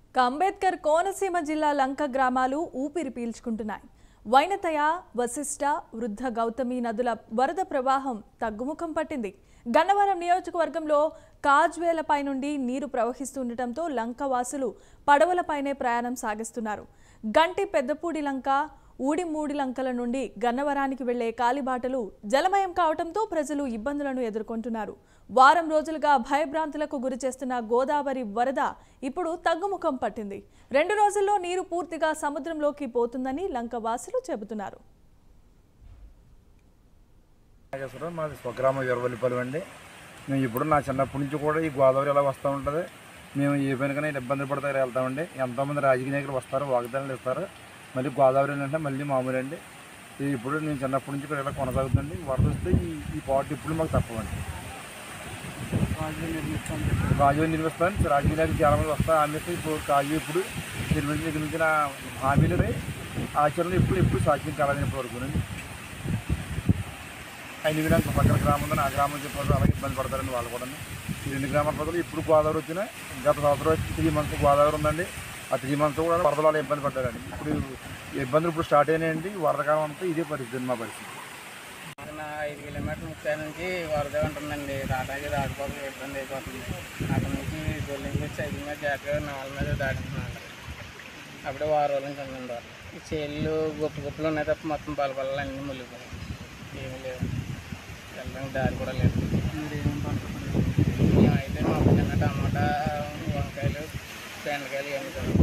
ఇక అంబేద్కర్ కోనసీమ జిల్లా లంక గ్రామాలు ఊపిరి పీల్చుకుంటున్నాయి వైనతయ వశిష్ట వృద్ధ గౌతమి నదుల వరద ప్రవాహం తగ్గుముఖం పట్టింది గన్నవరం నియోజకవర్గంలో కాజ్వేలపై నుండి నీరు ప్రవహిస్తుండటంతో లంక వాసులు పడవలపైనే ప్రయాణం సాగిస్తున్నారు గంటి పెద్దపూడి లంక ఊడిమూడి లంకల నుండి గన్నవరానికి వెళ్లే కాలిబాటలు జలమయం కావడంతో ప్రజలు ఇబ్బందులను ఎదుర్కొంటున్నారు వారం రోజులుగా భయభ్రాంతులకు గురి చేస్తున్న గోదావరి వరద ఇప్పుడు తగ్గుముఖం పట్టింది రెండు రోజుల్లో నీరు పూర్తిగా సముద్రంలోకి పోతుందని లంక వాసులు చెబుతున్నారు నాగేశ్వరరావు మాది స్వగ్రామం వీరవల్లిపల్లి అండి మేము ఇప్పుడు నా చిన్నప్పటి నుంచి కూడా ఈ గోదావరి ఇలా వస్తూ ఉంటుంది మేము ఏ పనికైనా ఇబ్బంది పడతారు వెళ్తామండి ఎంతోమంది రాజకీయ నాయకులు వస్తారు వాగ్దానాలు ఇస్తారు మళ్ళీ గోదావరి అంటే మళ్ళీ మామూలు అండి ఈ ఇప్పుడు నేను చిన్నప్పటి నుంచి కూడా ఇలా కొనసాగుతుంది వరద వస్తే ఈ ఈ పాటు ఇప్పుడు మాకు తప్పవండి రాజు నిర్మిస్తాను రాజకీయ నాయకులు చాలా మంది వస్తారు ఆమె ఇప్పుడు రాజు ఇప్పుడు నిర్మించి నిర్మించిన హామీలు ఆచరణ ఇప్పుడు ఎప్పుడు సాధ్యం కాలేదని ఇప్పటి వరకు ఐదు వినాయక పక్కన గ్రామం ఉందని ఆ గ్రామం చెప్పారు అలాగే ఇబ్బంది పడతారండి వాళ్ళు కూడా ఈ రెండు గ్రామాల ప్రజలు ఇప్పుడు గోదావరి వచ్చినా గత సంవత్సరం త్రీ మంత్స్ గోదావరి ఉందండి ఆ త్రీ మంత్స్ కూడా వరదలు అలా ఇబ్బంది పడ్డారండి ఇప్పుడు ఈ ఇబ్బందులు ఇప్పుడు స్టార్ట్ అయినాయండి వరద కాలం అంతా ఇదే పరిస్థితి మా పరిస్థితి నా ఐదు కిలోమీటర్ల ముప్పై నుంచి వరద ఉంటుందండి రావడానికి రాకపోతే ఇబ్బంది అయిపోతుంది అక్కడ నుంచి బిల్డింగ్ వచ్చి ఐదు మీద జాగ్రత్తగా నాలుగు మీద దాటుతున్నాను అప్పుడే వారం రోజుల నుంచి ఉందండి వరద. ఈ చేళ్ళు గొప్ప గొప్పలు ఉన్నాయి తప్ప మొత్తం పల పల్లలు అన్నీ మునిగిపోయాయి ఏమీ లేవు వెళ్ళడానికి దారి కూడా లేదు మేమైతే మా చిన్న టమాటా వంకాయలు బెండకాయలు ఇవన్నీ